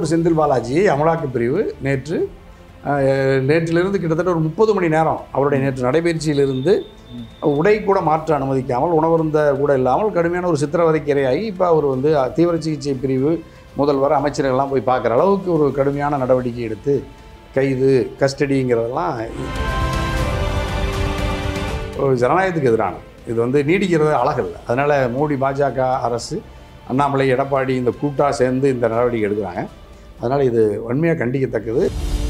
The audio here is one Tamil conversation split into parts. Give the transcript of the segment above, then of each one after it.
செந்தில் பாலாஜி அமலாக்க பிரிவு நேற்று அஹ், நேற்றிலிருந்து கிட்டத்தட்ட ஒரு முப்பது மணி நேரம் அவருடைய நேற்று நடைபயிற்சியிலிருந்து உடை கூட மாற்ற அனுமதிக்காமல் உணவருந்த கூட இல்லாமல் கடுமையான ஒரு சித்திரவதைக்கு இரையாகி இப்போ அவர் வந்து அஹ், தீவிர சிகிச்சை பிரிவு முதல்வர் அமைச்சர்கள்லாம் போய் பார்க்குற அளவுக்கு ஒரு கடுமையான நடவடிக்கை எடுத்து கைது கஸ்டடிங்கிறதெல்லாம் ஒரு ஜனநாயகத்துக்கு எதிரானது இது வந்து நீடிக்கிறது அழகல்ல அதனால் மோடி பாஜக அரசு அண்ணாமலை எடப்பாடி இந்த கூட்டாக சேர்ந்து இந்த நடவடிக்கை எடுக்கிறாங்க அதனால் இது வன்மையாக கண்டிக்கத்தக்கது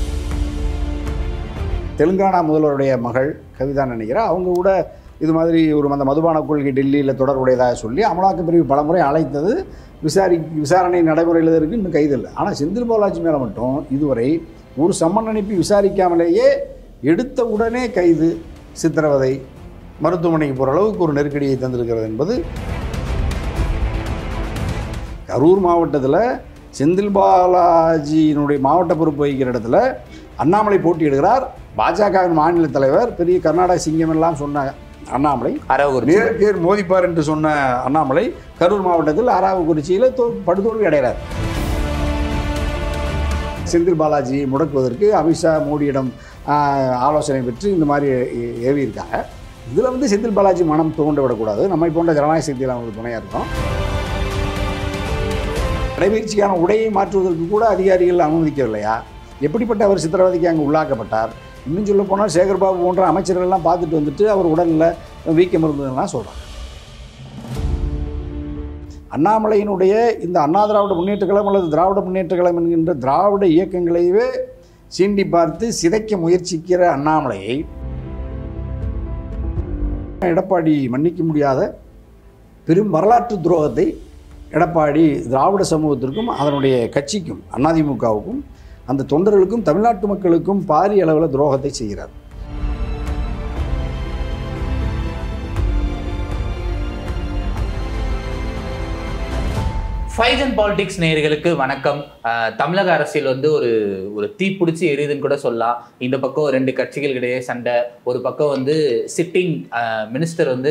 தெலுங்கானா முதல்வருடைய மகள் கவிதா நினைக்கிறேன் அவங்க கூட இது மாதிரி ஒரு அந்த மதுபான கொள்கை டெல்லியில் தொடர்புடையதாக சொல்லி அமலாக்க பிரிவு பலமுறை அழைத்தது விசாரி விசாரணை நடைமுறையில் இருக்கு இன்னும் கைது இல்லை ஆனால் செந்தில் பாலாஜி மேலே மட்டும் இதுவரை ஒரு சம்மன் அனுப்பி விசாரிக்காமலேயே எடுத்த உடனே கைது சித்திரவதை மருத்துவமனைக்கு போகிற அளவுக்கு ஒரு நெருக்கடியை தந்திருக்கிறது என்பது கரூர் மாவட்டத்தில் செந்தில் பாலாஜியினுடைய மாவட்ட பொறுப்பு வகிக்கிற இடத்துல அண்ணாமலை போட்டியிடுகிறார் பாஜகவின் மாநில தலைவர் பெரிய கர்நாடக சிங்கம் எல்லாம் சொன்ன அண்ணாமலை அரவகுறிச்சி நேர் மோதிப்பார் என்று சொன்ன அண்ணாமலை கரூர் மாவட்டத்தில் ஆறாவக்குறிச்சியில் தோ படுதோல்வி அடைகிறார் செந்தில் பாலாஜியை முடக்குவதற்கு அமித்ஷா மோடியிடம் ஆஹ், ஆலோசனை பெற்று இந்த மாதிரி ஏ- ஏவியிருக்காங்க இதில் வந்து செந்தில் பாலாஜி மனம் தோண்ட விடக்கூடாது நம்மை போன்ற ஜனநாயக சக்தியில் அவங்களுக்கு துணையாக இருக்கும் நடைபயிற்சிக்கான உடையை மாற்றுவதற்கு கூட அதிகாரிகள் அனுமதிக்கவில்லையா எப்படிப்பட்ட அவர் சித்திரவதைக்கு அங்கே உள்ளாக்கப்பட்டார் இன்னும் சொல்ல போனால் சேகர்பாபு போன்ற அமைச்சர்கள்லாம் பார்த்துட்டு வந்துட்டு அவர் உடலில் வீக்கம் இருந்ததுலாம் சொல்கிறாங்க அண்ணாமலையினுடைய இந்த அண்ணா திராவிட முன்னேற்ற கழகம் அல்லது திராவிட முன்னேற்ற கழகம் என்கின்ற திராவிட இயக்கங்களையே சீண்டி பார்த்து சிதைக்க முயற்சிக்கிற அண்ணாமலையை எடப்பாடி மன்னிக்க முடியாத பெரும் வரலாற்று துரோகத்தை எடப்பாடி திராவிட சமூகத்திற்கும் அதனுடைய கட்சிக்கும் அதிமுகவுக்கும் அந்த தொண்டர்களுக்கும் தமிழ்நாட்டு மக்களுக்கும் பாரிய அளவில் துரோகத்தை செய்கிறார் ஃபைஜன் பாலிடிக்ஸ் நேயர்களுக்கு வணக்கம் அஹ், தமிழக அரசியல் வந்து ஒரு ஒரு தீப்பிடிச்சி எரியுதுன்னு கூட சொல்லலாம் இந்த பக்கம் ரெண்டு கட்சிகளுக்கிடையே சண்டை ஒரு பக்கம் வந்து சிட்டிங் மினிஸ்டர் வந்து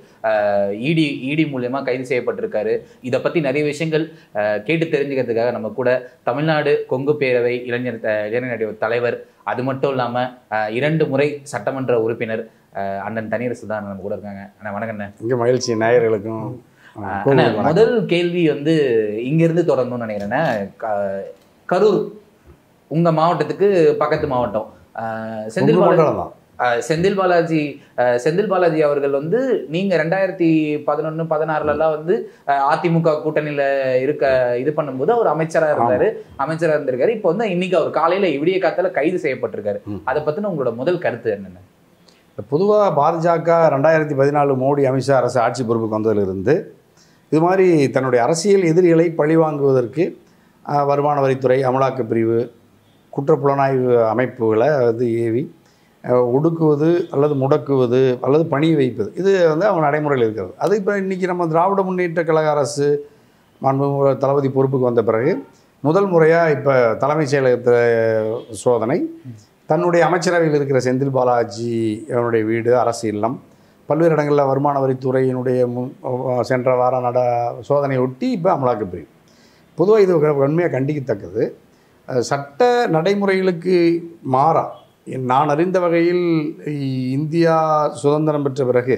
இடி இடி மூலியமா கைது செய்யப்பட்டிருக்காரு இதை பத்தி நிறைய விஷயங்கள் அஹ், கேட்டு தெரிஞ்சுக்கிறதுக்காக நம்ம கூட தமிழ்நாடு கொங்கு பேரவை இளைஞர் த- இளைஞர் தலைவர் அது மட்டும் இல்லாம அஹ், இரண்டு முறை சட்டமன்ற உறுப்பினர் அஹ், அண்ணன் தனியரசு தான் நம்ம கூட இருக்காங்க அண்ணா வணக்கம் அண்ணா இங்கே மகிழ்ச்சி நேயர்களுக்கும் அண்ணா, கோவிலுக்கு வணக்கம். முதல் கேள்வி வந்து இங்க இருந்து தொடரணும்னு நினைக்கிறேன்னா க- கரூர் உங்க மாவட்டத்துக்கு பக்கத்து மாவட்டம் அஹ், செந்தில் உங்க பாலாஜி மண்டலம் தான். அஹ், செந்தில் பாலாஜி அஹ், செந்தில் பாலாஜி அவர்கள் வந்து நீங்க ரெண்டாயிரத்தி பதினொன்னு பதினாறுல எல்லாம் வந்து அஹ், அதிமுக கூட்டணியில இருக்க இது பண்ணும்போது அவர் அமைச்சரா இருந்தாரு அமைச்சரா இருந்திருக்காரு இப்போ வந்து இன்னைக்கு அவர் காலையில விடிய காத்தால கைது செய்யப்பட்டிருக்காரு ம். அதை பத்தின உங்களோட முதல் கருத்து என்னென்ன பொதுவாக பாஜக ரெண்டாயிரத்தி பதினாலு மோடி அமித்ஷா அரசு ஆட்சி பொறுப்புக்கு வந்ததிலிருந்து இது மாதிரி தன்னுடைய அரசியல் எதிரிகளை பழிவாங்குவதற்கு ஆஹ், வருமான வரித்துறை அமலாக்கப் பிரிவு குற்றப்புலனாய்வு அமைப்புகளை வந்து ஏவி ஆஹ், ஒடுக்குவது அல்லது முடக்குவது அல்லது பணி வைப்பது இது வந்து அவங்க நடைமுறையில் இருக்கிறது அது இப்போ இன்றைக்கி நம்ம திராவிட முன்னேற்ற கழக அரசு மாண்புமிகு தளபதி பொறுப்புக்கு வந்த பிறகு முதல் முறையாக இப்போ தலைமைச் செயலகத்தில் சோதனை தன்னுடைய அமைச்சரவையில் இருக்கிற செந்தில் பாலாஜி அவனுடைய வீடு அரசு இல்லம் பல்வேறு இடங்களில் வருமான வரித்துறையினுடைய மு- அஹ் சென்ற வாரம் நட சோதனையை ஒட்டி இப்போ அமலாக்கப் பிரிவு பொதுவாக இது வன்மையாக கண்டிக்கத்தக்கது அஹ் சட்ட நடைமுறைகளுக்கு மாறா நான் அறிந்த வகையில் இ- இந்தியா சுதந்திரம் பெற்ற பிறகு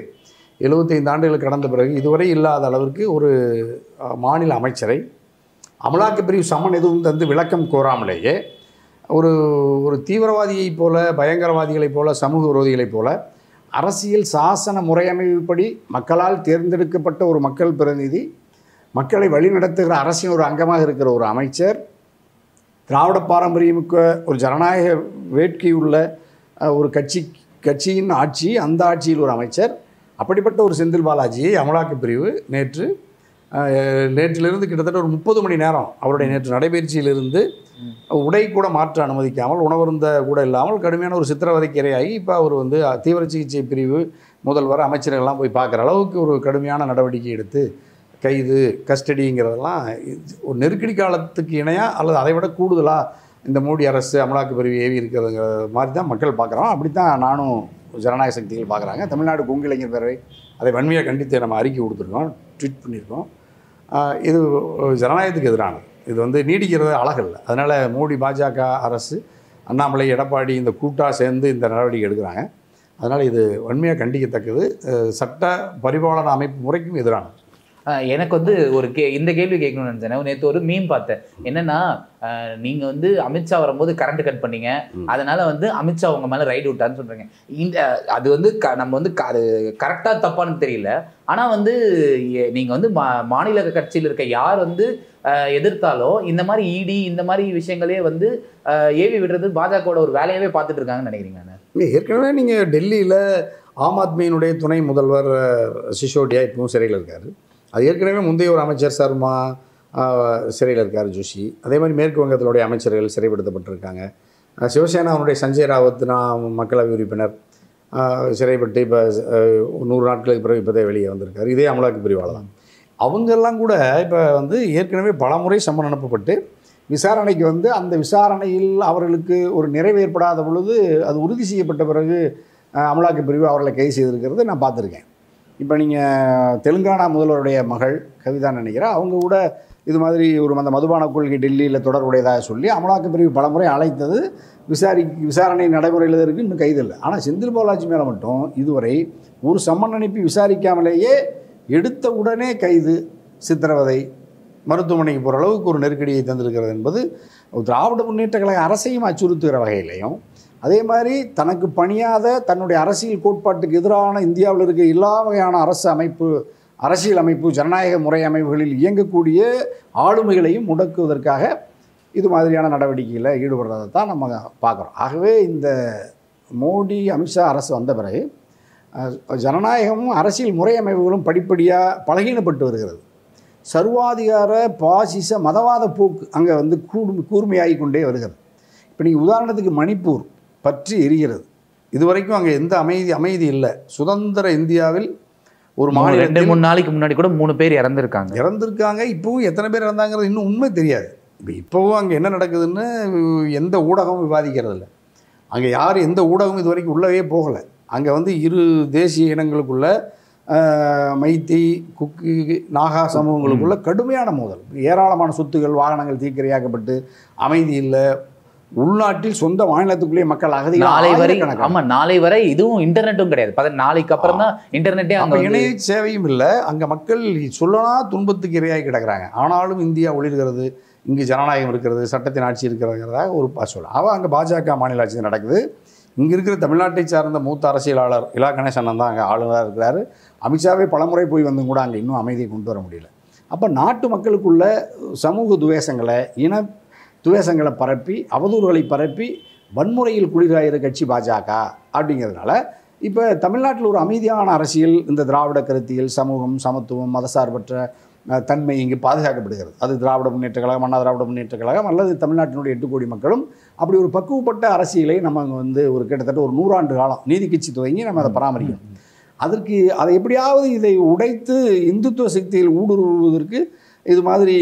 75 ஆண்டுகள் கடந்த பிறகு இதுவரை இல்லாத அளவிற்கு ஒரு அஹ், மாநில அமைச்சரை அமலாக்கப் பிரிவு சம்மன் எதுவும் தந்து விளக்கம் கோராமலேயே ஒரு ஒரு தீவிரவாதியைப் போல பயங்கரவாதிகளைப் போல சமூக விரோதிகளைப் போல அரசியல் சாசன முறையமைப்புப்படி மக்களால் தேர்ந்தெடுக்கப்பட்ட ஒரு மக்கள் பிரதிநிதி மக்களை வழிநடத்துகிற அரசின் ஒரு அங்கமாக இருக்கிற ஒரு அமைச்சர் திராவிட பாரம்பரியமிக்க ஒரு ஜனநாயக வேட்கையுள்ள அஹ், ஒரு கட்சி கட்சியின் ஆட்சி அந்த ஆட்சியில் ஒரு அமைச்சர் அப்படிப்பட்ட ஒரு செந்தில் பாலாஜியை அமலாக்கப் பிரிவு நேற்று அஹ், நேற்றிலிருந்து கிட்டத்தட்ட ஒரு முப்பது மணி நேரம் அவருடைய நேற்று நடைபயிற்சியிலிருந்து உடை கூட மாற்ற அனுமதிக்காமல் உணவருந்த கூட இல்லாமல் கடுமையான ஒரு சித்திரவதைக்கு இரையாகி இப்போ அவர் வந்து அஹ், தீவிர சிகிச்சை பிரிவு முதல்வர் அமைச்சர்கள்லாம் போய் பார்க்குற அளவுக்கு ஒரு கடுமையான நடவடிக்கை எடுத்து கைது கஸ்டடிங்கிறதெல்லாம் இது ஒரு நெருக்கடி காலத்துக்கு இணையாக அல்லது அதை விட கூடுதலாக இந்த மோடி அரசு அமலாக்க பிரிவு ஏவி இருக்கிறதுங்கிற மாதிரி தான் மக்கள் பார்க்குறோம் அப்படி தான் நானும் ஜனநாயக சக்திகள் பார்க்குறாங்க தமிழ்நாடு கொங்கு இளைஞர் பேரவை அதை வன்மையாக கண்டித்து நம்ம அறிக்கை கொடுத்துருக்கோம் ட்வீட் பண்ணியிருக்கோம் ஆஹ் இது ஜனநாயகத்துக்கு எதிரானது இது வந்து நீடிக்கிறது அழகல்ல அதனால் மோடி பாஜக அரசு அண்ணாமலை எடப்பாடி இந்த கூட்டாக சேர்ந்து இந்த நடவடிக்கை எடுக்கிறாங்க அதனால் இது வன்மையாக கண்டிக்கத்தக்கது அஹ், சட்ட பரிபாலன அமைப்பு முறைக்கும் எதிரானது அஹ் எனக்கு வந்து ஒரு கே இந்த கேள்வி கேட்கணும்னு நினைச்சேன் நேற்று ஒரு மீம் பார்த்தேன் என்னன்னா அஹ் நீங்க வந்து அமித்ஷா வரும்போது கரண்ட் கட் பண்ணீங்க அதனால வந்து அமித்ஷா உங்க மேல ரைடு விட்டான்னு சொல்றீங்க இந்த அது வந்து க- நம்ம வந்து க- அது கரெக்டா தப்பான்னு தெரியல ஆனா வந்து எ- நீங்க வந்து மா- மாநில கட்சியில் இருக்க யார் வந்து அஹ், எதிர்த்தாலும் இந்த மாதிரி இடி இந்த மாதிரி விஷயங்களே வந்து அஹ், ஏவி விடுறது பாஜகவோட ஒரு வேலையாவே பார்த்துட்டு இருக்காங்கன்னு நினைக்கிறீங்க நான் இல்லை ஏற்கனவே நீங்கள் டெல்லியில் ஆம் ஆத்மியினுடைய துணை முதல்வர் அஹ், சிசோடியா இப்பவும் சிறையில் இருக்கார் அது ஏற்கனவே முந்தைய ஒரு அமைச்சர் சர்மா அஹ், சிறையில் இருக்கார் ஜோஷி அதே மாதிரி மேற்கு வங்கத்தினுடைய அமைச்சர்கள் சிறைப்படுத்தப்பட்டிருக்காங்க அஹ், சிவசேனாவுடைய சஞ்சய் ராவத் நான் மக்களவை உறுப்பினர் அஹ், சிறைப்பட்டு இப்போ நூறு நாட்களுக்கு பிறகு இப்போதே வெளியே வந்திருக்காரு இதே அமலாக்க பிரிவால் தான் அவங்கெல்லாம் கூட இப்போ வந்து ஏற்கனவே பலமுறை சம்மன் அனுப்பப்பட்டு விசாரணைக்கு வந்து அந்த விசாரணையில் அவர்களுக்கு ஒரு நிறைவு ஏற்படாத பொழுது அது உறுதி செய்யப்பட்ட பிறகு அஹ், அமலாக்க பிரிவு அவர்களை கைது செய்திருக்கிறது நான் பார்த்துருக்கேன் இப்போ நீங்கள் தெலுங்கானா முதல்வருடைய மகள் கவிதா நினைக்கிறேன் அவங்க கூட இது மாதிரி ஒரு அந்த மதுபான கொள்கை டெல்லியில் தொடர்புடையதாக சொல்லி அமலாக்க பிரிவு பலமுறை அழைத்தது விசாரி விசாரணை நடைமுறையில் இருக்கு இன்னும் கைது இல்லை ஆனால் செந்தில் பாலாஜி மேலே மட்டும் இதுவரை ஒரு சம்மன் அனுப்பி விசாரிக்காமலேயே எடுத்த உடனே கைது சித்திரவதை மருத்துவமனைக்கு போகிற அளவுக்கு ஒரு நெருக்கடியை தந்திருக்கிறது என்பது திராவிட முன்னேற்ற கழக அரசையும் அச்சுறுத்துகிற வகையிலையும் அதே மாதிரி தனக்கு பணியாத தன்னுடைய அரசியல் கோட்பாட்டுக்கு எதிரான இந்தியாவில் இருக்க எல்லா வகையான அரசு அமைப்பு அரசியல் அமைப்பு ஜனநாயக முறை அமைப்புகளில் இயங்கக்கூடிய ஆளுமைகளையும் முடக்குவதற்காக இது மாதிரியான நடவடிக்கையில் ஈடுபடுறதை தான் நம்ம பார்க்குறோம் ஆகவே இந்த மோடி அமித்ஷா அரசு வந்த பிறகு அஹ், ஜனநாயகமும் அரசியல் முறை அமைப்புகளும் படிப்படியாக பலகீனப்பட்டு வருகிறது சர்வாதிகார பாசிச மதவாத போக்கு அங்கே வந்து கூர்மை கூர்மையாகி கொண்டே வருகிறது இப்போ நீங்கள் உதாரணத்துக்கு மணிப்பூர் பற்றி எரிகிறது இதுவரைக்கும் அங்கே எந்த அமைதி அமைதி இல்லை சுதந்திர இந்தியாவில் ஒரு மூணு- ரெண்டு மாநிலத்தில் மூணு நாளைக்கு முன்னாடி கூட மூணு பேர் இறந்துருக்காங்க இறந்திருக்காங்க இப்போவும் எத்தனை பேர் இறந்தாங்கிறது இன்னும் உண்மை தெரியாது இப்போ இப்போவும் அங்கே என்ன நடக்குதுன்னு எந்த ஊடகமும் விவாதிக்கிறது இல்லை அங்கே யார் எந்த ஊடகமும் இது வரைக்கும் உள்ளவே போகலை அங்கே வந்து இரு தேசிய இனங்களுக்குள்ள ஆஹ், மைத்தி குக்கி நாகா சமூகங்களுக்குள்ள கடுமையான மோதல் ஏராளமான சொத்துகள் வாகனங்கள் தீக்கிரையாக்கப்பட்டு அமைதி இல்லை உள்நாட்டில் சொந்த மாநிலத்துக்குள்ளேயே மக்கள் அகதிகள் நாளை வரை ஆயிரக்கணக்கான ஆமா நாளை வரை இதுவும் இன்டர்நெட்டும் கிடையாது பத நாளைக்கு அப்புறம் தான் இன்டர்நெட்டே அங்க அப்போ வந்து இணைய சேவையும் இல்லை அங்கே மக்கள் சொல்லனா துன்பத்துக்கு இரையாகி கிடக்குறாங்க ஆனாலும் இந்தியா ஒளிர்கிறது இங்கு ஜனநாயகம் இருக்கிறது சட்டத்தின் ஆட்சி இருக்கிறதுங்கிறதாக ஒரு சொல்ல அவள் அங்கே பாஜக மாநில ஆட்சி நடக்குது இங்கே இருக்கிற தமிழ்நாட்டை சார்ந்த மூத்த அரசியலாளர் இலா கணேசன் தான் அங்கே ஆளுநராக இருக்கிறாரு அமித்ஷாவே பலமுறை போய் வந்தும் கூட அங்கே இன்னும் அமைதியை கொண்டு வர முடியல அப்போ நாட்டு மக்களுக்குள்ள சமூக துவேஷங்களை இன துவேஷங்களை பரப்பி அவதூறுகளை பரப்பி வன்முறையில் குளிராயிர கட்சி பாஜக அப்படிங்கிறதுனால இப்போ தமிழ்நாட்டில் ஒரு அமைதியான அரசியல் இந்த திராவிட கருத்தியல் சமூகம் சமத்துவம் மதசார்பற்ற அஹ், தன்மை இங்கு பாதுகாக்கப்படுகிறது அது திராவிட முன்னேற்ற கழகம் அண்ணா திராவிட முன்னேற்ற கழகம் அல்லது தமிழ்நாட்டினுடைய எட்டு கோடி மக்களும் அப்படி ஒரு பக்குவப்பட்ட அரசியலை நம்ம அங்க வந்து ஒரு கிட்டத்தட்ட ஒரு நூறாண்டு காலம் நீதி கட்சி துவங்கி நம்ம அதை பராமரிக்கணும் அதற்கு அதை எப்படியாவது இதை உடைத்து இந்துத்துவ சக்தியில் ஊடுருவுவதற்கு இது மாதிரி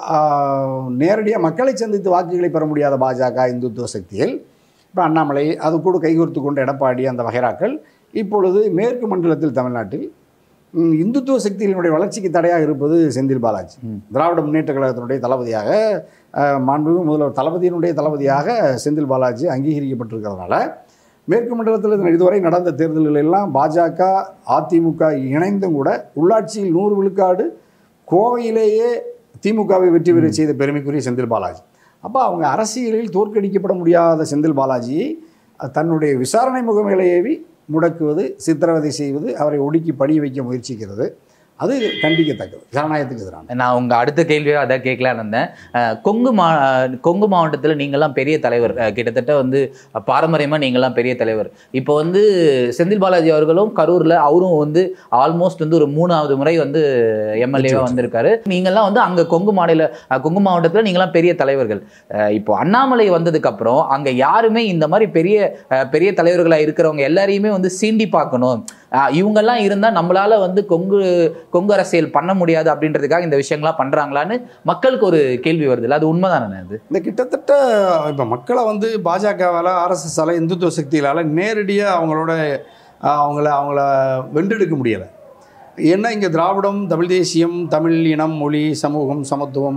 நேரடியாக மக்களை சந்தித்து வாக்குகளை பெற முடியாத பாஜக இந்துத்துவ சக்தியில் இப்போ அண்ணாமலை அது கூட கைகோர்த்து கொண்ட எடப்பாடி அந்த வகைராக்கள் இப்பொழுது மேற்கு மண்டலத்தில் தமிழ்நாட்டில் ம், இந்துத்துவ சக்தியினுடைய வளர்ச்சிக்கு தடையாக இருப்பது செந்தில் பாலாஜி திராவிட முன்னேற்ற கழகத்தினுடைய தளபதியாக அஹ், மாண்புமிகு முதல்வர் தளபதியினுடைய தளபதியாக செந்தில் பாலாஜி அங்கீகரிக்கப்பட்டிருக்கிறதுனால மேற்கு மண்டலத்தில் இது- இதுவரை நடந்த தேர்தல்கள் எல்லாம் பாஜக அதிமுக இணைந்தும் கூட உள்ளாட்சியில் நூறு விழுக்காடு கோவையிலேயே திமுகவை வெற்றி பெற செய்த பெருமைக்குரிய செந்தில் பாலாஜி அப்போ அவங்க அரசியலில் தோற்கடிக்கப்பட முடியாத செந்தில் பாலாஜியை அஹ், தன்னுடைய விசாரணை முகமைகளை ஏவி முடக்குவது சித்திரவதை செய்வது அவரை ஒடுக்கி பணிய வைக்க முயற்சிக்கிறது அது கண்டிக்கத்தக்கது ஜனநாயகத்துக்கு எதிரான நான் உங்க அடுத்த கேள்வியை அதான் கேட்கலான்னு இருந்தேன் அஹ் கொங்கு மா அஹ் கொங்கு மாவட்டத்தில் நீங்கள்லாம் பெரிய தலைவர் அஹ் கிட்டத்தட்ட வந்து பாரம்பரியமா நீங்கள்லாம் பெரிய தலைவர் இப்போ வந்து செந்தில் பாலாஜி அவர்களும் கரூர்ல அவரும் வந்து ஆல்மோஸ்ட் வந்து ஒரு மூணாவது முறை வந்து எம்எல்ஏவா வந்திருக்காரு நீங்கள்லாம் வந்து அங்க கொங்கு மாநில அஹ் கொங்கு மாவட்டத்தில் நீங்களாம் பெரிய தலைவர்கள் அஹ் இப்போ அண்ணாமலை வந்ததுக்கு அப்புறம் அங்க யாருமே இந்த மாதிரி பெரிய அஹ் பெரிய தலைவர்களா இருக்கிறவங்க எல்லாரையுமே வந்து சீண்டி பார்க்கணும் அஹ் இவங்கெல்லாம் இருந்தா நம்மளால வந்து கொங்கு கொங்கு அரசியல் பண்ண முடியாது அப்படின்றதுக்காக இந்த விஷயங்கள்லாம் பண்றாங்களான்னு மக்களுக்கு ஒரு கேள்வி வருது அது உண்மைதானே அது இந்த கிட்டத்தட்ட இப்போ மக்களை வந்து பாஜகவால் ஆர்எஸ்எஸ்ஸால் இந்துத்துவ சக்திகளால் நேரடியாக அவங்களோட ஆஹ், அவங்கள அவங்கள வென்றெடுக்க முடியலை ஏன்னா இங்கே திராவிடம் தமிழ் தேசியம் தமிழ் இனம் மொழி சமூகம் சமத்துவம்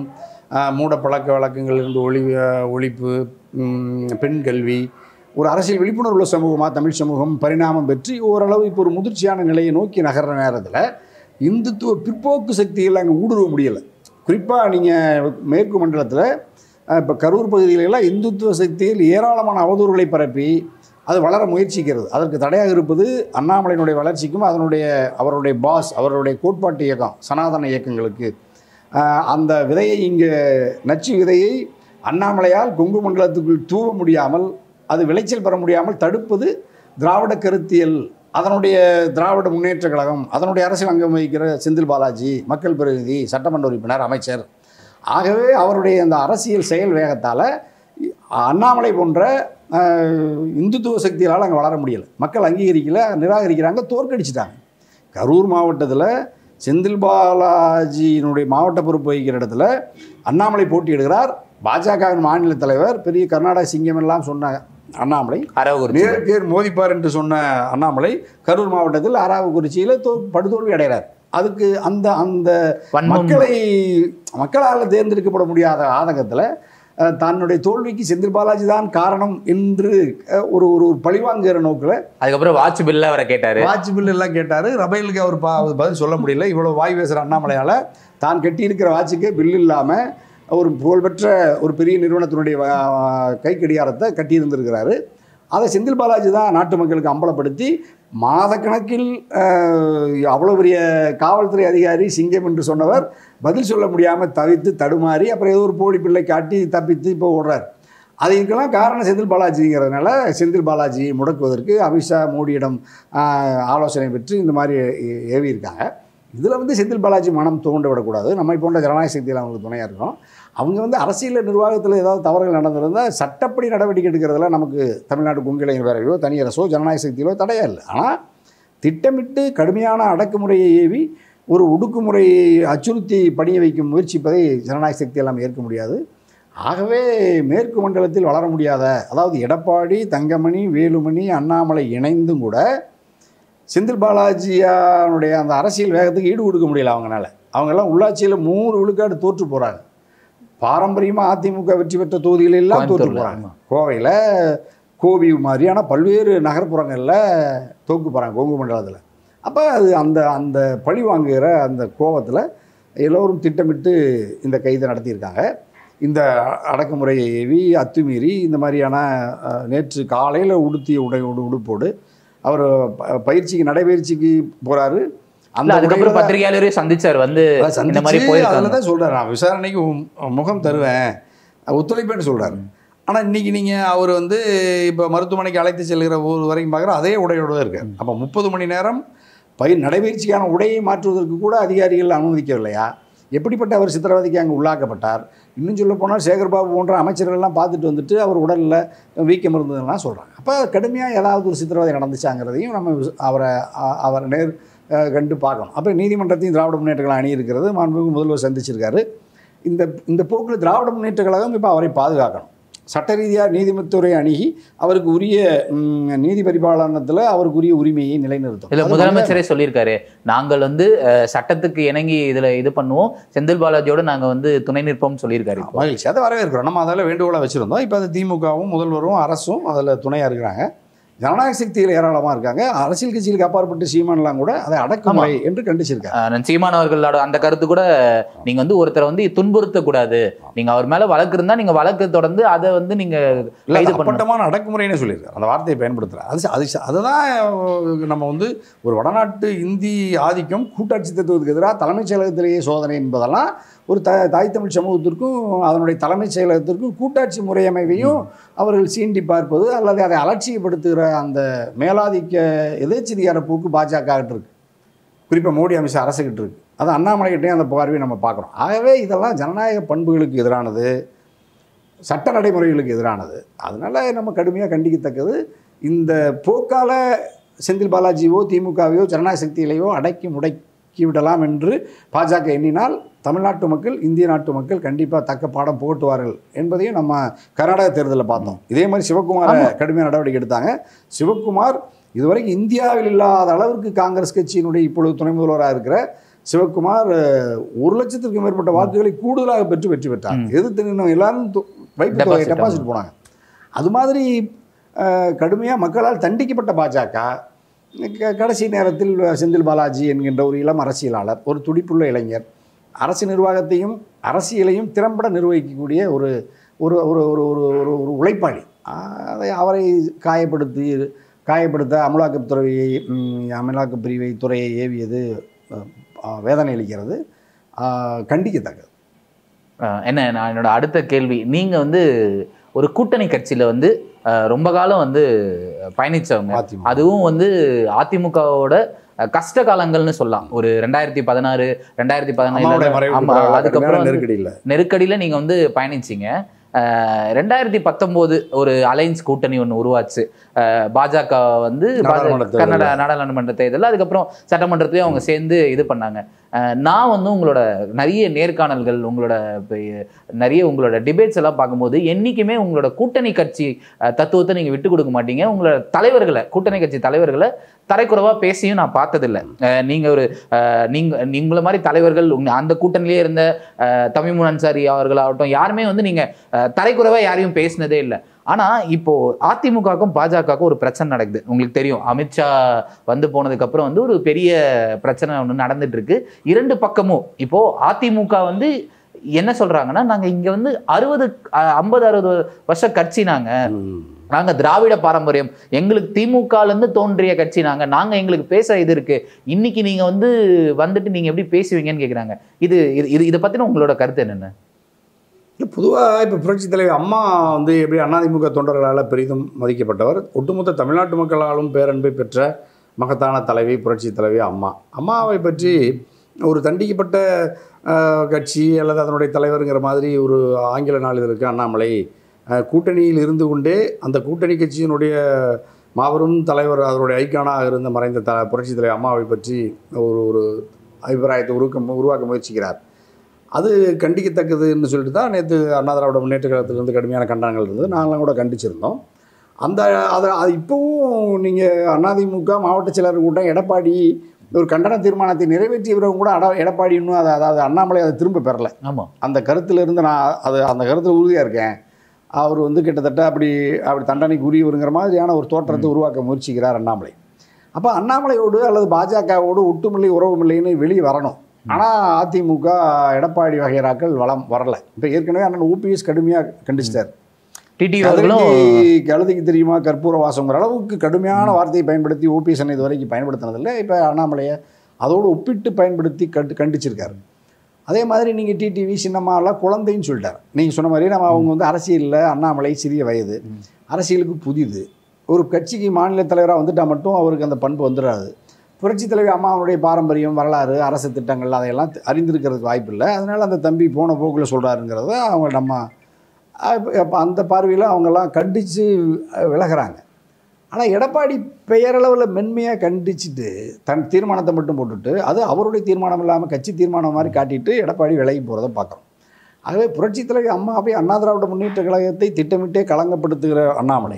ஆஹ், மூட பழக்க வழக்கங்களிலிருந்து ஒளி ஆஹ், ஒழிப்பு ம், பெண் கல்வி ஒரு அரசியல் விழிப்புணர்வு உள்ள சமூகமாக தமிழ் சமூகம் பரிணாமம் பெற்று ஓரளவு இப்போ ஒரு முதிர்ச்சியான நிலையை நோக்கி நகர்ற நேரத்தில் இந்துத்துவ பிற்போக்கு சக்திகள் அங்கே ஊடுருவ முடியலை குறிப்பாக நீங்கள் மேற்கு மண்டலத்தில் இப்போ கரூர் பகுதிகளெல்லாம் இந்துத்துவ சக்தியில் ஏராளமான அவதூறுகளை பரப்பி அது வளர முயற்சிக்கிறது அதற்கு தடையாக இருப்பது அண்ணாமலையினுடைய வளர்ச்சிக்கும் அதனுடைய அவருடைய பாஸ் அவருடைய கோட்பாட்டு இயக்கம் சனாதன இயக்கங்களுக்கு ஆஹ், அந்த விதையை இங்கே நச்சு விதையை அண்ணாமலையால் கொங்கு மண்டலத்துக்குள் தூவ முடியாமல் அது விளைச்சல் பெற முடியாமல் தடுப்பது திராவிட கருத்தியல் அதனுடைய திராவிட முன்னேற்ற கழகம் அதனுடைய அரசியல் அங்கம் வகிக்கிற செந்தில் பாலாஜி மக்கள் பிரதிநிதி சட்டமன்ற உறுப்பினர் அமைச்சர் ஆகவே அவருடைய அந்த அரசியல் செயல் வேகத்தால் அண்ணாமலை போன்ற ஆஹ், இந்துத்துவ சக்திகளால் அங்கே வளர முடியலை மக்கள் அங்கீகரிக்கல நிராகரிக்கிறாங்க தோற்கடிச்சிட்டாங்க கரூர் மாவட்டத்தில் செந்தில் பாலாஜியினுடைய மாவட்ட பொறுப்பு வகிக்கிற இடத்துல அண்ணாமலை போட்டியிடுகிறார் பாஜகவின் மாநில தலைவர் பெரிய கர்நாடக சிங்கம் எல்லாம் சொன்ன அண்ணாமலை அரவகுறிச்சி நேருக்கு மோதிப்பார் என்று சொன்ன அண்ணாமலை கரூர் மாவட்டத்தில் அராவக்குறிச்சியில் தோ படுதோல்வி அடைகிறார் அதுக்கு அந்த அந்த வன்மம் மக்களை மக்களால் தேர்ந்தெடுக்கப்பட முடியாத ஆதங்கத்தில் அஹ், தன்னுடைய தோல்விக்கு செந்தில் பாலாஜி தான் காரணம் என்று அஹ், ஒரு ஒரு ஒரு பழிவாங்குகிற நோக்கில் அதுக்கப்புறம் வாட்ச் பில்ல அவரை கேட்டாரு வாட்ச் பில் எல்லாம் கேட்டார் ரபேலுக்கு அவர் பா பதில் சொல்ல முடியல இவ்வளோ வாய் பேசுகிற அண்ணாமலையால் தான் கட்டியிருக்கிற வாட்சுக்கே பில் இல்லாமல் ஒரு புகழ்பெற்ற ஒரு பெரிய நிறுவனத்தினுடைய வா- கை கடிகாரத்தை கட்டியிருந்திருக்கிறாரு அதை செந்தில் பாலாஜி தான் நாட்டு மக்களுக்கு அம்பலப்படுத்தி மாதக்கணக்கில் அஹ், அவ்வளோ பெரிய காவல்துறை அதிகாரி சிங்கம் என்று சொன்னவர் பதில் சொல்ல முடியாமல் தவித்து தடுமாறி அப்புறம் ஏதோ ஒரு போலி பிள்ளை காட்டி தப்பித்து இப்போ ஓடுறார் அதுக்கெல்லாம் காரணம் செந்தில் பாலாஜிங்கிறதுனால செந்தில் பாலாஜியை முடக்குவதற்கு அமித்ஷா மோடியிடம் ஆஹ், ஆலோசனை பெற்று இந்த மாதிரி ஏ- ஏவி இருக்காங்க இதில் வந்து செந்தில் பாலாஜி மனம் தோண்ட விடக்கூடாது நம்மை போன்ற ஜனநாயக சக்தியில் அவங்களுக்கு துணையாக இருக்கணும் அவங்க வந்து அரசியல் நிர்வாகத்தில் ஏதாவது தவறுகள் நடந்திருந்தால் சட்டப்படி நடவடிக்கை எடுக்கிறதுல நமக்கு தமிழ்நாடு குங்கிளைஞர் பேரவையோ தனி அரசோ ஜனநாயக சக்தியிலோ தடையா இல்லை ஆனால் திட்டமிட்டு கடுமையான அடக்குமுறையை ஏவி ஒரு ஒடுக்குமுறையை அச்சுறுத்தி பணிய வைக்கும் முயற்சிப்பதை ஜனநாயக சக்தி எல்லாம் ஏற்க முடியாது ஆகவே மேற்கு மண்டலத்தில் வளர முடியாத அதாவது எடப்பாடி தங்கமணி வேலுமணி அண்ணாமலை இணைந்தும் கூட செந்தில் பாலாஜியானுடைய அந்த அரசியல் வேகத்துக்கு ஈடு கொடுக்க முடியல அவங்களால அவங்கெல்லாம் உள்ளாட்சியில் மூணு விழுக்காடு தோற்று போகிறாங்க பாரம்பரியமாக அதிமுக வெற்றி பெற்ற தொகுதிகள் எல்லாம் தோற்று கோயம்புத்தூர்ல, போகிறாங்க கோவையில் கோவி மாதிரியான பல்வேறு நகர்ப்புறங்களில் தோக்கு போகிறாங்க கொங்கு மண்டலத்தில் அப்போ அது அந்த அந்த பழி வாங்குகிற அந்த கோவத்தில் எல்லோரும் திட்டமிட்டு இந்த கைதை நடத்தியிருக்காங்க இந்த அடக்குமுறையை ஏவி அத்துமீறி இந்த மாதிரியான அஹ், நேற்று காலையில் உடுத்திய உடை உடு உடுப்போடு அவர் ப- பயிற்சிக்கு நடைபயிற்சிக்கு போகிறாரு இல்ல அதுக்கப்புறம் பத்திரிகையாளரையும் சந்திச்சார் வந்து இந்த மாதிரி அதில் போயிருக்காங்க தான் சொல்கிறார் நான் விசாரணைக்கு உம் முகம் தருவேன் ஒத்துழைப்பேன்னு சொல்கிறாரு ஆனால் இன்னைக்கு நீங்கள் அவர் வந்து இப்போ மருத்துவமனைக்கு அழைத்து செல்கிற ஊர் வரைக்கும் பார்க்குற அதே உடையோடு தான் இருக்கார் அப்போ முப்பது மணி நேரம் பயிர் நடைபயிற்சிக்கான உடையை மாற்றுவதற்கு கூட அதிகாரிகள் அனுமதிக்கவில்லையா எப்படிப்பட்ட அவர் சித்திரவதைக்கு அங்கே உள்ளாக்கப்பட்டார் இன்னும் சொல்ல போனால் சேகர்பாபு போன்ற அமைச்சர்கள்லாம் பார்த்துட்டு வந்துட்டு அவர் உடலில் வீக்கம் இருந்ததுலாம் சொல்கிறாங்க அப்போ கடுமையாக ஏதாவது ஒரு சித்திரவதை நடந்துச்சாங்கிறதையும் நம்ம விச- அவரை அ- அவரை நேர் அஹ், கண்டு பார்க்கணும் அப்போ நீதிமன்றத்தையும் திராவிட முன்னேற்ற கழகம் அணி இருக்கிறது மாண்புமிகு முதல்வர் சந்திச்சிருக்காரு இந்த இந்த போக்கில் திராவிட முன்னேற்ற கழகம் இப்போ அவரை பாதுகாக்கணும் சட்ட ரீதியாக நீதிமன்றத்துறை அணுகி அவருக்கு உரிய ம், நீதி பரிபாலனத்தில் அவருக்கு உரிய உரிமையை நிலைநிறுத்தும் இல்ல அது முதலமைச்சரே சொல்லியிருக்காரு நாங்கள் வந்து அஹ், சட்டத்துக்கு இணங்கி இதுல இது பண்ணுவோம் செந்தில் பாலாஜியோட நாங்க வந்து துணை நிற்போம்னு சொல்லியிருக்காரு இப்போ. மகிழ்ச்சி அதை வரவேற்கிறோம் நம்ம அதில் வேண்டுகோளை வச்சுருந்தோம் இப்போ அது திமுகவும் முதல்வரும் அரசும் அதில் துணையாக இருக்கிறாங்க ஜனநாயக சக்திகள் ஏராளமாக இருக்காங்க அரசியல் கட்சிகளுக்கு அப்பாற்பட்டு சீமான்லாம் கூட அதை அடக்குமுறை என்று கண்டிச்சிருக்காங்க அஹ், சீமான் அவர்களோட அந்த கருத்து கூட நீங்க வந்து ஒருத்தரை வந்து துன்புறுத்த கூடாது நீங்க அவர் மேல வழக்கு இருந்தா நீங்க வழக்கு தொடர்ந்து அதை வந்து நீங்க இல்லை கைது அது பண்ணணும் அப்பட்டமான அடக்குமுறைன்னு சொல்லியிருக்காரு அந்த வார்த்தையை பயன்படுத்துகிறார் அது அது அதுதான் நம்ம வந்து ஒரு வடநாட்டு இந்தி ஆதிக்கம் கூட்டாட்சி தத்துவத்துக்கு எதிராக தலைமைச் செயலகத்திலேயே சோதனை என்பதெல்லாம் ஒரு த தாய் தமிழ் சமூகத்திற்கும் அதனுடைய தலைமைச் செயலகத்திற்கும் கூட்டாட்சி முறையமைவையும் அவர்கள் சீண்டி பார்ப்பது அல்லது அதை அலட்சியப்படுத்துகிற அந்த மேலாதிக்க எதேச்சதிகார போக்கு பாஜக கிட்ட இருக்கு குறிப்பாக மோடி அமித்ஷா அரசுகிட்ட இருக்கு அது அண்ணாமலைகிட்டையும் அந்த பார்வையை நம்ம பார்க்குறோம் ஆகவே இதெல்லாம் ஜனநாயக பண்புகளுக்கு எதிரானது சட்ட நடைமுறைகளுக்கு எதிரானது அதனால நம்ம கடுமையாக கண்டிக்கத்தக்கது இந்த போக்கால செந்தில் பாலாஜியோ திமுகவையோ ஜனநாயக சக்திகளையோ அடக்கி முடக்கி விடலாம் என்று பாஜக எண்ணினால் தமிழ்நாட்டு மக்கள் இந்திய நாட்டு மக்கள் கண்டிப்பாக தக்க பாடம் புகட்டுவார்கள் என்பதையும் நம்ம கர்நாடக தேர்தலில் பார்த்தோம் இதே மாதிரி சிவகுமாரை கடுமையான நடவடிக்கை எடுத்தாங்க சிவகுமார் இதுவரைக்கும் இந்தியாவில் இல்லாத அளவிற்கு காங்கிரஸ் கட்சியினுடைய இப்பொழுது துணை முதல்வராக இருக்கிற சிவகுமார் அஹ், ஒரு லட்சத்திற்கு மேற்பட்ட வாக்குகளை கூடுதலாக பெற்று வெற்றி பெற்றார் எதிர்த்து நின்று எல்லாரும் தொ- வைப்பு தொகை Deposit, டெபாசிட் போனாங்க அது மாதிரி கடுமையாக மக்களால் தண்டிக்கப்பட்ட பாஜக க- கடைசி நேரத்தில் செந்தில் பாலாஜி என்கின்ற ஒரு இளம் அரசியலாளர் ஒரு துடிப்புள்ள இளைஞர் அரசு நிர்வாகத்தையும் அரசியலையும் திறம்பட நிர்வகிக்கக்கூடிய ஒரு ஒரு ஒரு ஒரு ஒரு ஒரு ஒரு உழைப்பாளி ஆஹ் அதை அவரை காயப்படுத்தி காயப்படுத்த அமலாக்கத்துறையை ம், அமலாக்கப் பிரிவை துறையை ஏவியது அஹ், வேதனை அளிக்கிறது ஆஹ், கண்டிக்கத்தக்கது அஹ் என்ன நான் என்னோட அடுத்த கேள்வி நீங்க வந்து ஒரு கூட்டணி கட்சியில வந்து அஹ், ரொம்ப காலம் வந்து பயணிச்சவங்க அதிமுக. அதுவும் வந்து அதிமுகவோட அஹ், கஷ்ட காலங்கள்னு சொல்லலாம் ஒரு ரெண்டாயிரத்தி பதினாறு ரெண்டாயிரத்தி அம்மாவுடைய பதினாலு மறைவுக்கு ஆமா பிறகு அதுக்கப்புறம் வந்து நெருக்கடி இல்லை நெருக்கடியில நீங்க வந்து பயணிச்சீங்க அஹ், ரெண்டாயிரத்தி பத்தொம்போது ஒரு அலைன்ஸ் கூட்டணி ஒன்று உருவாச்சு அஹ், பாஜக வந்து பாஜ- நாடாளுமன்ற தேர்தல்ல. கன்னட நாடாளுமன்ற தேர்தல் அதுக்கப்புறம் சட்டமன்றத்திலயும் அவங்க சேர்ந்து இது பண்ணாங்க அஹ், நான் வந்து உங்களோட நிறைய நேர்காணல்கள் உங்களோட இப்ப, நிறைய உங்களோட டிபேட்ஸ் எல்லாம் பார்க்கும்போது என்னைக்குமே உங்களோட கூட்டணி கட்சி அஹ், தத்துவத்தை நீங்க விட்டு கொடுக்க மாட்டீங்க உங்களோட தலைவர்களை கூட்டணி கட்சி தலைவர்களை தரைக்குறவா பேசியும் நான் பார்த்ததில்ல அஹ், நீங்க ஒரு அஹ், நீங்க நீங்கள மாதிரி தலைவர்கள் உங்க- அந்த கூட்டணியிலே இருந்த அஹ், தமிமுன் அன்சாரி அவர்களாகட்டும் யாருமே வந்து நீங்க அஹ், தரைக்குறவா யாரையும் பேசினதே இல்லை ஆனா இப்போ அதிமுகவுக்கும் பாஜகவுக்கும் ஒரு பிரச்சனை நடக்குது உங்களுக்கு தெரியும் அமித்ஷா வந்து போனதுக்கு அப்புறம் வந்து ஒரு பெரிய பிரச்சனை ஒன்று நடந்துட்டு இருக்கு இரண்டு பக்கமும் இப்போ அதிமுக வந்து என்ன சொல்றாங்கன்னா நாங்க இங்க வந்து அறுபது ஐம்பது அறுபது வருஷ கட்சி நாங்க ம். நாங்க திராவிட பாரம்பரியம் எங்களுக்கு திமுகல இருந்து தோன்றிய கட்சி நாங்க நாங்க எங்களுக்கு பேச இது இருக்கு இன்னைக்கு நீங்க வந்து வந்துட்டு நீங்க எப்படி பேசுவீங்கன்னு கேக்குறாங்க இது இது இது- இதை பத்தின உங்களோட கருத்து என்னென்ன இல்லை பொதுவாக இப்போ புரட்சித் தலைவர் அம்மா வந்து எப்படி அதிமுக தொண்டர்களால் பெரிதும் மதிக்கப்பட்டவர் ஒட்டுமொத்த தமிழ்நாட்டு மக்களாலும் பேரன்பை பெற்ற மகத்தான தலைவி புரட்சித் தலைவி அம்மா அம்மாவை பற்றி ஒரு தண்டிக்கப்பட்ட அஹ், கட்சி அல்லது அதனுடைய தலைவருங்கிற மாதிரி ஒரு ஆங்கில நாளிதழுக்கு அண்ணாமலை அஹ், கூட்டணியில் இருந்து கொண்டே அந்த கூட்டணி கட்சியினுடைய மாபெரும் தலைவர் அதனுடைய ஐக்கானாக இருந்த மறைந்த த புரட்சித் தலைவர் அம்மாவை பற்றி ஒரு ஒரு அபிப்பிராயத்தை உருக்க உருவாக்க முயற்சிக்கிறார் அது கண்டிக்கத்தக்கதுன்னு சொல்லிட்டு தான் நேற்று அண்ணா திராவிட முன்னேற்ற கழகத்திலிருந்து கடுமையான கண்டனங்கள் இருந்தது நாங்களாம் கூட கண்டிச்சிருந்தோம் அந்த அதை அது இப்போவும் நீங்கள் அதிமுக மாவட்ட செயலர் கூட்டம் எடப்பாடி ஒரு கண்டன தீர்மானத்தை நிறைவேற்றியவரும் கூட அட எடப்பாடி இன்னும் அதை அதாவது அண்ணாமலை அதை திரும்ப பெறல ஆமா அந்த கருத்திலிருந்து நான் அது அந்த கருத்தில் உறுதியாக இருக்கேன் அவர் வந்து கிட்டத்தட்ட அப்படி அப்படி தண்டனைக்கு உரியவருங்கிற மாதிரியான ஒரு தோற்றத்தை உருவாக்க முயற்சிக்கிறார் அண்ணாமலை அப்போ அண்ணாமலையோடு அல்லது பாஜகவோடு ஒட்டுமில்லை உறவுமில்லைன்னு வெளியே வரணும் ஆனால் அதிமுக எடப்பாடி வகைராக்கள் வளம் வரல இப்போ ஏற்கனவே அண்ணன் ஓபிஎஸ் கடுமையாக கண்டிச்சிட்டார் டிடி அவர்களும் கழுதைக்கு கழுதைக்கு தெரியுமா கற்பூர வாசங்கிற அளவுக்கு கடுமையான வார்த்தையை பயன்படுத்தி ஓபிஎஸ் அண்ணன் இது வரைக்கும் பயன்படுத்தினதில்லை இப்போ அண்ணாமலையை அதோடு ஒப்பிட்டு பயன்படுத்தி கண்டு கண்டிச்சிருக்காரு அதே மாதிரி நீங்கள் டிடிவி சின்னம்மாலாம் குழந்தைன்னு சொல்லிட்டார் நீங்கள் சொன்ன மாதிரி நம்ம அவங்க வந்து அரசியலில் அண்ணாமலை சிறிய வயது அரசியலுக்கு புதிது ஒரு கட்சிக்கு மாநில தலைவராக வந்துட்டால் மட்டும் அவருக்கு அந்த பண்பு வந்துடாது புரட்சி தலைவி அம்மாவுடைய பாரம்பரியம் வரலாறு அரசு திட்டங்கள் அதையெல்லாம் தெ- அறிந்திருக்கிறதுக்கு வாய்ப்பு இல்லை அதனால் அந்த தம்பி போன போக்கில் சொல்கிறாருங்கிறத அவங்க நம்ம அப்போ அந்த பார்வையில் அவங்கெல்லாம் கண்டித்து விலகுறாங்க ஆனால் எடப்பாடி பெயரளவில் மென்மையாக கண்டிச்சுட்டு தன் தீர்மானத்தை மட்டும் போட்டுட்டு அது அவருடைய தீர்மானம் இல்லாமல் கட்சி தீர்மானம் மாதிரி காட்டிட்டு எடப்பாடி விலகி போகிறத பார்க்குறோம் ஆகவே புரட்சித் தலைவி அம்மாவை அண்ணா திராவிட முன்னேற்ற கழகத்தை திட்டமிட்டே களங்கப்படுத்துகிற அண்ணாமலை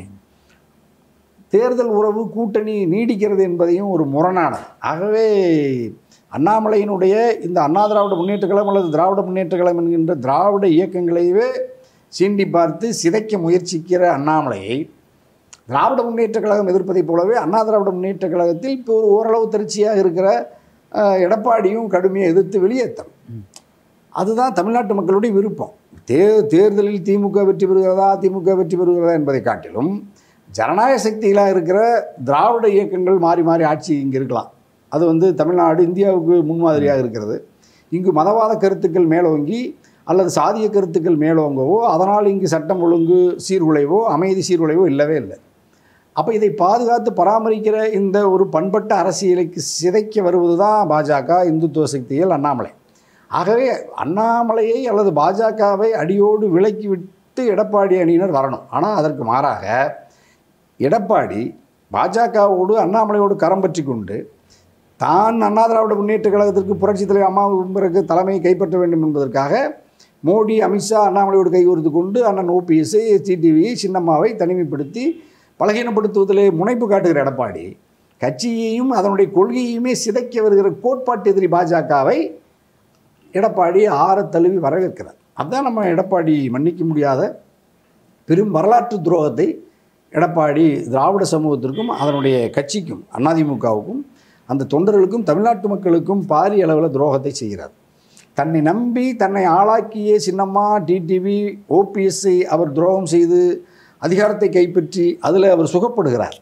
தேர்தல் உறவு கூட்டணி நீடிக்கிறது என்பதையும் ஒரு முரணானது ஆகவே அண்ணாமலையினுடைய இந்த அண்ணா திராவிட முன்னேற்ற கழகம் அல்லது திராவிட முன்னேற்ற கழகம் என்கின்ற திராவிட இயக்கங்களையே சீண்டி பார்த்து சிதைக்க முயற்சிக்கிற அண்ணாமலையை திராவிட முன்னேற்ற கழகம் எதிர்ப்பதைப் போலவே அண்ணா திராவிட முன்னேற்ற கழகத்தில் இப்போ ஒரு ஓரளவு திருச்சியாக இருக்கிற அஹ், எடப்பாடியும் கடுமையாக எதிர்த்து வெளியேற்றணும் அதுதான் தமிழ்நாட்டு மக்களுடைய விருப்பம் தே தேர்தலில் திமுக வெற்றி பெறுகிறதா திமுக வெற்றி பெறுகிறதா என்பதை காட்டிலும் ஜனநாயக சக்திகளாக இருக்கிற திராவிட இயக்கங்கள் மாறி மாறி ஆட்சி இங்கே இருக்கலாம் அது வந்து தமிழ்நாடு இந்தியாவுக்கு முன்மாதிரியாக இருக்கிறது இங்கு மதவாத கருத்துக்கள் மேலோங்கி அல்லது சாதிய கருத்துக்கள் மேலோங்கவோ அதனால் இங்கு சட்டம் ஒழுங்கு சீர்குலைவோ அமைதி சீர்குலைவோ இல்லவே இல்லை அப்போ இதை பாதுகாத்து பராமரிக்கிற இந்த ஒரு பண்பட்ட அரசியலுக்கு சிதைக்க வருவது தான் பாஜக இந்துத்துவ சக்திகள் அண்ணாமலை ஆகவே அண்ணாமலையை அல்லது பாஜகவை அடியோடு விலக்கி விட்டு எடப்பாடி அணியினர் வரணும் ஆனால் அதற்கு மாறாக எடப்பாடி பாஜகவோடு அண்ணாமலையோடு கரம் பற்றி கொண்டு தான் அண்ணா திராவிட முன்னேற்ற கழகத்திற்கு புரட்சித் தலைவர் அம்மாவுக்கு பிறகு தலைமையை கைப்பற்ற வேண்டும் என்பதற்காக மோடி அமித்ஷா அண்ணாமலையோடு கைகோர்த்து கொண்டு அண்ணன் ஓபிஎஸ் டிடிவி சின்னம்மாவை தனிமைப்படுத்தி பலகீனப்படுத்துவதிலே முனைப்பு காட்டுகிற எடப்பாடி கட்சியையும் அதனுடைய கொள்கையுமே சிதைக்க வருகிற கோட்பாட்டு எதிரி பாஜகவை எடப்பாடி ஆற தழுவி வரவேற்கிறார் அதுதான் நம்ம எடப்பாடி மன்னிக்க முடியாத பெரும் வரலாற்று துரோகத்தை எடப்பாடி திராவிட சமூகத்திற்கும் அதனுடைய கட்சிக்கும் அதிமுகவுக்கும் அந்த தொண்டர்களுக்கும் தமிழ்நாட்டு மக்களுக்கும் பாரிய அளவில் துரோகத்தை செய்கிறார் தன்னை நம்பி தன்னை ஆளாக்கிய சின்னம்மா டிடிவி ஓபிஎஸ்ஐ அவர் துரோகம் செய்து அதிகாரத்தை கைப்பற்றி அதில் அவர் சுகப்படுகிறார்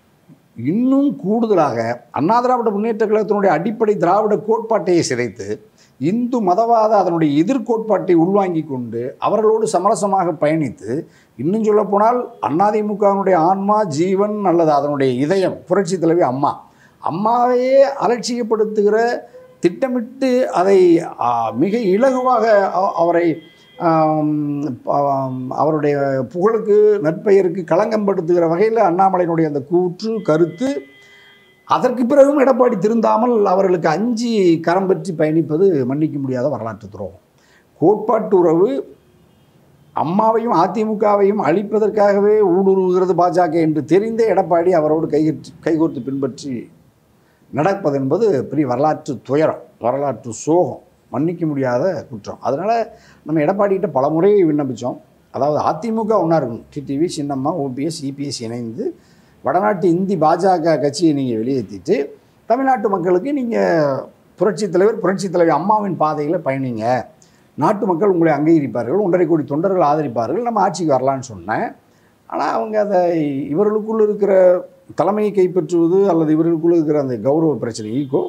இன்னும் கூடுதலாக அண்ணா திராவிட முன்னேற்ற கழகத்தினுடைய அடிப்படை திராவிட கோட்பாட்டையை சிதைத்து இந்து மதவாத அதனுடைய எதிர்கோட்பாட்டை உள்வாங்கி கொண்டு அவர்களோடு சமரசமாக பயணித்து இன்னும் சொல்லப்போனால் அதிமுகவினுடைய ஆன்மா ஜீவன் அல்லது அதனுடைய இதயம் புரட்சி தலைவி அம்மா அம்மாவையே அலட்சியப்படுத்துகிற திட்டமிட்டு அதை ஆ, மிக இலகுவாக அ- அவரை ஆம், ஆம், அவருடைய புகழுக்கு நற்பெயருக்கு களங்கம்படுத்துகிற வகையில் அண்ணாமலையினுடைய அந்த கூற்று கருத்து அதற்கு பிறகும் எடப்பாடி திருந்தாமல் அவர்களுக்கு அஞ்சி கரம் பற்றி பயணிப்பது மன்னிக்க முடியாத வரலாற்று துரோகம் கோட்பாட்டு உறவு அம்மாவையும் அதிமுகவையும் அழிப்பதற்காகவே ஊடுருவுகிறது பாஜக என்று தெரிந்தே எடப்பாடி அவரோடு கைகற்றி கைகோர்த்து பின்பற்றி நடப்பது என்பது பெரிய வரலாற்று துயரம் வரலாற்று சோகம் மன்னிக்க முடியாத குற்றம் அதனால் நம்ம எடப்பாடிகிட்ட பல முறை விண்ணப்பித்தோம் அதாவது அதிமுக ஒன்றா இருக்கணும் டிடிவி சின்னம்மா ஓபிஎஸ் இபிஎஸ் இணைந்து வடநாட்டு இந்தி பாஜக கட்சியை நீங்கள் வெளியேற்றிட்டு தமிழ்நாட்டு மக்களுக்கு நீங்கள் புரட்சித் தலைவர் புரட்சித் தலைவர் அம்மாவின் பாதையில் பயணிங்க நாட்டு மக்கள் உங்களை அங்கீகரிப்பார்கள் ஒன்றரை கோடி தொண்டர்கள் ஆதரிப்பார்கள் நம்ம ஆட்சிக்கு வரலான்னு சொன்னேன் ஆனால் அவங்க அதை இவர்களுக்குள் இருக்கிற தலைமையை கைப்பற்றுவது அல்லது இவர்களுக்குள் இருக்கிற அந்த கௌரவ பிரச்சனை ஈகோ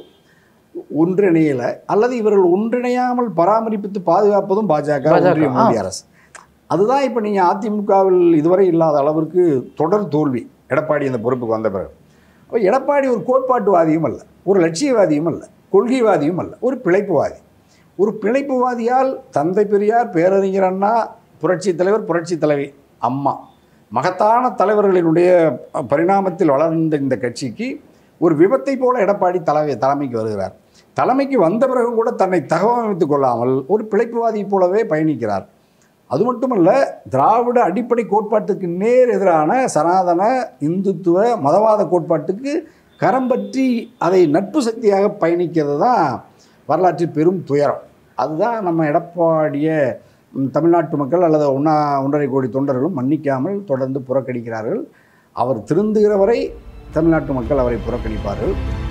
ஒன்றிணையலை அல்லது இவர்கள் ஒன்றிணையாமல் பராமரிப்பித்து பாதுகாப்பதும் பாஜக பாஜக, ஒன்றிய ஆ. மோடி அரசு அதுதான் இப்போ நீங்கள் அதிமுகவில் இதுவரை இல்லாத அளவிற்கு தொடர் தோல்வி எடப்பாடி இந்த பொறுப்புக்கு வந்த பிறகு அப்போ எடப்பாடி ஒரு கோட்பாட்டுவாதியும் அல்ல ஒரு லட்சியவாதியும் அல்ல கொள்கைவாதியும் அல்ல ஒரு பிழைப்புவாதி ஒரு பிழைப்புவாதியால் தந்தை பெரியார் பேரறிஞர் அண்ணா புரட்சி தலைவர் புரட்சி தலைவி அம்மா மகத்தான தலைவர்களினுடைய பரிணாமத்தில் வளர்ந்த இந்த கட்சிக்கு ஒரு விபத்தை போல எடப்பாடி தலைமை தலைமைக்கு வருகிறார் தலைமைக்கு வந்த பிறகும் கூட தன்னை தகவமைத்துக் கொள்ளாமல் ஒரு பிழைப்புவாதி போலவே பயணிக்கிறார் அது மட்டுமல்ல திராவிட அடிப்படை கோட்பாட்டுக்கு நேர் எதிரான சனாதன இந்துத்துவ மதவாத கோட்பாட்டுக்கு கரம் பற்றி அதை நட்பு சக்தியாக பயணிக்கிறது தான் வரலாற்றில் பெரும் துயரம் அதுதான் நம்ம எடப்பாடிய ம், தமிழ்நாட்டு மக்கள் அல்லது ஒன்றா ஒன்றரை கோடி தொண்டர்களும் மன்னிக்காமல் தொடர்ந்து புறக்கணிக்கிறார்கள் அவர் திருந்துகிற வரை தமிழ்நாட்டு மக்கள் அவரை புறக்கணிப்பார்கள்